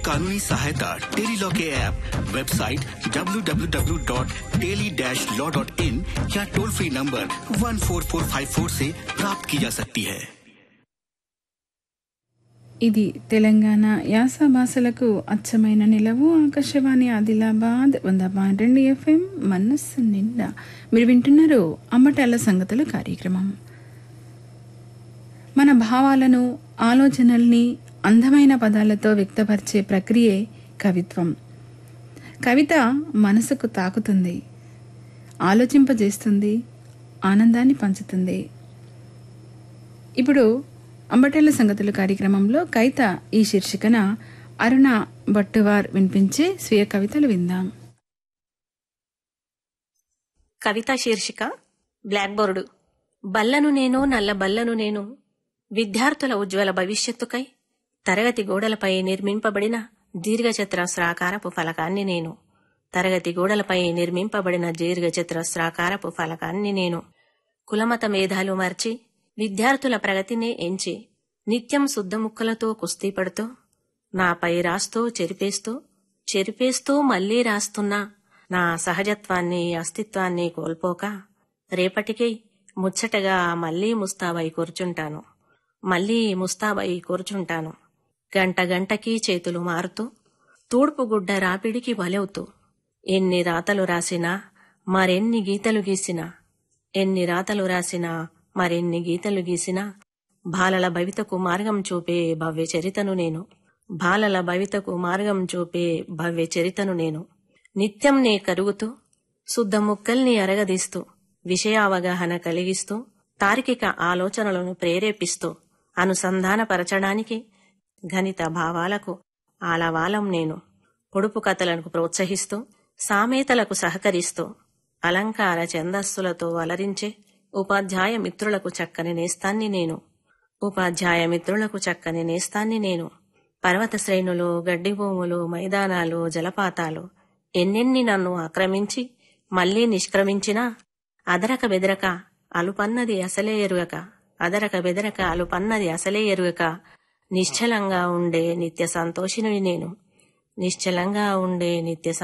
कानूनी सहायता tele law के ऐप वेबसाइट www.teli-law.in या टोल फ्री नंबर 14454 से प्राप्त की जा सकती है ఇది తెలంగాణ యాస భాషలకు అచ్చమైన నిలవు ఆకాశవాణి ఆదిలాబాద్ వంద పాయింట్ రెండు ఎఫ్ఎం మనస్సు నిండా మీరు వింటున్నారు అమ్మటాల సంగతుల కార్యక్రమం మన భావాలను ఆలోచనల్ని అందమైన పదాలతో వ్యక్తపరిచే ప్రక్రియే కవిత్వం కవిత మనసుకు తాకుతుంది ఆలోచింపజేస్తుంది ఆనందాన్ని పంచుతుంది ఇప్పుడు అంబటేళ్ల సంగతుల కార్యక్రమంలో కవిత ఈ శీర్షికన అరుణ భట్టువార్ వినిపించే స్వీయ కవితలు విందాం కవితా శీర్షిక బ్లాక్ బోర్డు బల్లను నేను నల్ల బల్లను నేను విద్యార్థుల ఉజ్వల భవిష్యత్తుకై తరగతి గోడలపై నిర్మింపబడిన దీర్ఘచతురస్రాకారపు ఫలకాన్ని నేను తరగతి గోడలపై నిర్మింపబడిన దీర్ఘచతురస్రాకారపు ఫలకాన్ని నేను కులమత మేధాలు మార్చి విద్యార్థుల ప్రగతినే ఎంచి నిత్యం శుద్ధముక్కలతో కుస్తీ పడుతూ నాపై రాస్తూ చెరిపేస్తూ చెరిపేస్తూ మళ్లీ రాస్తున్నా నా సహజత్వాన్ని అస్తిత్వాన్ని కోల్పోక రేపటికి ముచ్చటగా మళ్లీ ముస్తాబై కూర్చుంటాను మళ్లీ ముస్తాబై కూర్చుంటాను గంట గంటకి చేతులు మారుతూ తూర్పు గుడ్డ రాపిడికి బలవుతూ ఎన్ని రాతలు రాసినా మరెన్ని గీతలు గీసినా ఎన్ని రాతలు రాసినా మరెన్ని గీతలు గీసినా బాలల భవితకు మార్గం చూపే భవ్య చరితను నేను బాలల భవితకు మార్గం చూపే భవ్య చరితను నేను నిత్యం నే కరుగుతూ శుద్ధ ముక్కల్ని అరగదీస్తూ విషయావగాహన కలిగిస్తూ తార్కిక ఆలోచనలను ప్రేరేపిస్తూ అనుసంధానపరచడానికి గణిత భావాలకు ఆలవాలం నేను పొడుపు కథలకు ప్రోత్సహిస్తూ సామేతలకు సహకరిస్తూ అలంకార ఛందస్సులతో అలరించే ఉపాధ్యాయ మిత్రులకు చక్కని నేస్తాన్ని నేను ఉపాధ్యాయ మిత్రులకు చక్కని నేస్తాన్ని నేను పర్వత శ్రేణులు గడ్డి భూములు మైదానాలు జలపాతాలు ఎన్నెన్ని నన్ను ఆక్రమించి మళ్లీ నిష్క్రమించినా అదరక బెదరక అలుపన్నది అసలే ఎరుగక అదరక బెదరక అలుపన్నది అసలే ఎరుగక నిశ్చలంగా ఉండే నిత్య సంతోషిని నేను నిశ్చలంగా ఉండే నిత్య